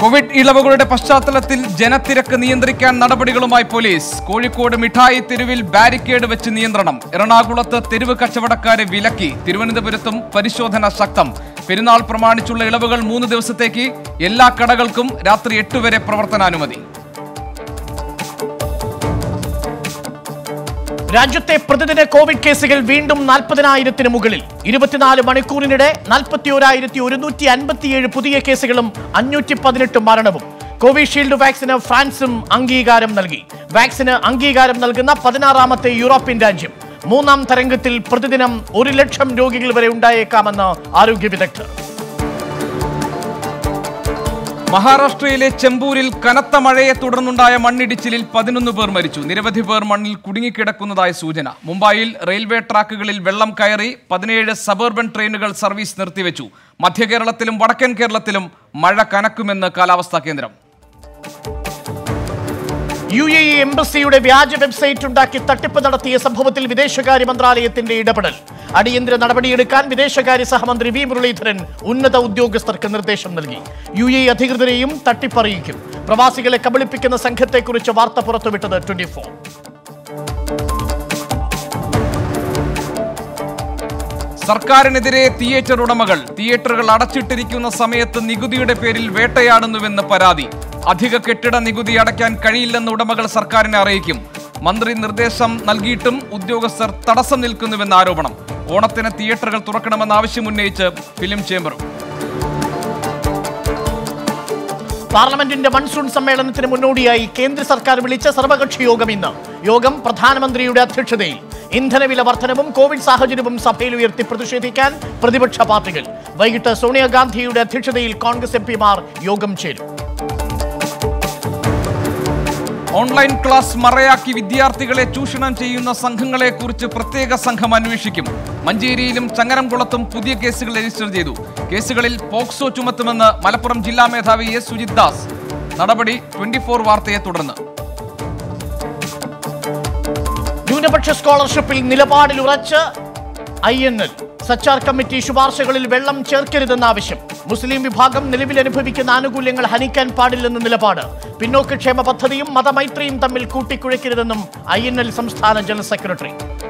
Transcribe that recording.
Covid ഇളവുകളുടെ പശ്ചാത്തലത്തിൽ ജനത്തിരക്ക് നിയന്ത്രിക്കാൻ നടപടികളുമായി പോലീസ് കോഴിക്കോട് മിഠായി തെരുവിൽ ബാരിക്കേഡ് വെച്ച് നിയന്ത്രണം എറണാകുളത്ത് തെരുവ് കച്ചവടക്കാരെ വിലക്കി തിരുവനന്തപുരത്തും പരിശോധന ശക്തം പെരുന്നാൾ പ്രമാണിച്ചുള്ള ഇളവുകൾ മൂന്ന് ദിവസത്തേക്ക് എല്ലാ കടകൾക്കും രാത്രി എട്ട് വരെ പ്രവർത്തനാനുമതി രാജ്യത്തെ പ്രതിദിന കോവിഡ് കേസുകൾ വീണ്ടും നാൽപ്പതിനായിരത്തിന് മുകളിൽ ഇരുപത്തിനാല് മണിക്കൂറിനിടെ നാൽപ്പത്തി ഒരായിരത്തി ഒരുന്നൂറ്റി അൻപത്തിയേഴ് പുതിയ കേസുകളും അഞ്ഞൂറ്റി പതിനെട്ട് മരണവും കോവിഷീൽഡ് വാക്സിന് ഫ്രാൻസും അംഗീകാരം നൽകി വാക്സിന് അംഗീകാരം നൽകുന്ന പതിനാറാമത്തെ യൂറോപ്യൻ രാജ്യം മൂന്നാം തരംഗത്തിൽ പ്രതിദിനം ഒരു ലക്ഷം രോഗികൾ വരെ ഉണ്ടായേക്കാമെന്ന് ആരോഗ്യ വിദഗ്ധർ മഹാരാഷ്ട്രയിലെ ചെമ്പൂരിൽ കനത്ത മഴയെ തുടർന്നുണ്ടായ മണ്ണിടിച്ചിലിൽ പതിനൊന്ന് പേർ മരിച്ചു നിരവധി പേർ മണ്ണിൽ കുടുങ്ങിക്കിടക്കുന്നതായി സൂചന മുംബൈയിൽ റെയിൽവേ ട്രാക്കുകളിൽ വെള്ളം കയറി പതിനേഴ് സബർബൻ ട്രെയിനുകൾ സർവീസ് നിർത്തിവെച്ചു മധ്യ കേരളത്തിലും വടക്കൻ കേരളത്തിലും മഴ കനക്കുമെന്ന് കാലാവസ്ഥാ കേന്ദ്രം യു എ ഇ എംബസിയുടെ വ്യാജ വെബ്സൈറ്റ് ഉണ്ടാക്കി തട്ടിപ്പ് നടത്തിയ സംഭവത്തിൽ വിദേശകാര്യ മന്ത്രാലയത്തിന്റെ ഇടപെടൽ അടിയന്തര നടപടിയെടുക്കാൻ വിദേശകാര്യ സഹമന്ത്രി വി മുരളീധരൻ ഉന്നത ഉദ്യോഗസ്ഥർക്ക് നിർദ്ദേശം നൽകി യു എ അധികൃതരെയും തട്ടിപ്പറിയിക്കും പ്രവാസികളെ കബളിപ്പിക്കുന്ന സംഘത്തെക്കുറിച്ച് വാർത്ത പുറത്തുവിട്ടത് ട്വന്റി ഫോർ സർക്കാരിനെതിരെ തിയേറ്റർ ഉടമകൾ തിയേറ്ററുകൾ അടച്ചിട്ടിരിക്കുന്ന സമയത്ത് നികുതിയുടെ പേരിൽ വേട്ടയാടുന്നുവെന്ന് പരാതി അധിക കെട്ടിട നികുതി അടയ്ക്കാൻ കഴിയില്ലെന്ന് ഉടമകൾ സർക്കാരിനെ അറിയിക്കും മന്ത്രി നിർദ്ദേശം നൽകിയിട്ടും ഉദ്യോഗസ്ഥർ തടസ്സം നിൽക്കുന്നുവെന്ന് ആരോപണം ഓണത്തിന് തിയേറ്ററുകൾ തുറക്കണമെന്ന ആവശ്യമുന്നയിച്ച് ഫിലിം ചേംബറും പാർലമെന്റിന്റെ മൺസൂൺ സമ്മേളനത്തിന് മുന്നോടിയായി കേന്ദ്ര സർക്കാർ വിളിച്ച സർവകക്ഷി യോഗം ഇന്ന് യോഗം പ്രധാനമന്ത്രിയുടെ അധ്യക്ഷതയിൽ ഇന്ധനവില വർധനവും കോവിഡ് സാഹചര്യവും സഭയിൽ ഉയർത്തി പ്രതിഷേധിക്കാൻ പ്രതിപക്ഷ പാർട്ടികൾ വൈകിട്ട് സോണിയാഗാന്ധിയുടെ അധ്യക്ഷതയിൽ കോൺഗ്രസ് എം പിമാർ യോഗം ചേരും ഓൺലൈൻ ക്ലാസ് മറയാക്കി വിദ്യാർത്ഥികളെ ചൂഷണം ചെയ്യുന്ന സംഘങ്ങളെക്കുറിച്ച് പ്രത്യേക സംഘം അന്വേഷിക്കും മഞ്ചേരിയിലും ചങ്ങരംകുളത്തും പുതിയ കേസുകൾ രജിസ്റ്റർ ചെയ്തു കേസുകളിൽ പോക്സോ ചുമത്തുമെന്ന് മലപ്പുറം ജില്ലാ മേധാവി എസ് സുജിത് ദാസ് നടപടി ട്വന്റി ഫോർ വാർത്തയെ തുടർന്ന് ന്യൂനപക്ഷ സ്കോളർഷിപ്പിൽ നിലപാടിൽ ഉറച്ച് I N L Sachar committee ശുപാർശകളിൽ വെള്ളം ചേർക്കരുതെന്ന ആവശ്യം മുസ്ലിം വിഭാഗം നിലവിൽ അനുഭവിക്കുന്ന ആനുകൂല്യങ്ങൾ ഹനിക്കാൻ പാടില്ലെന്ന നിലപാട് പിന്നോക്കക്ഷേമ പദ്ധതിയും മതമൈത്രിയും തമ്മിൽ കൂട്ടിക്കുഴയ്ക്കരുതെന്നും ഐ എൻ എൽ സംസ്ഥാന ജനറൽ സെക്രട്ടറി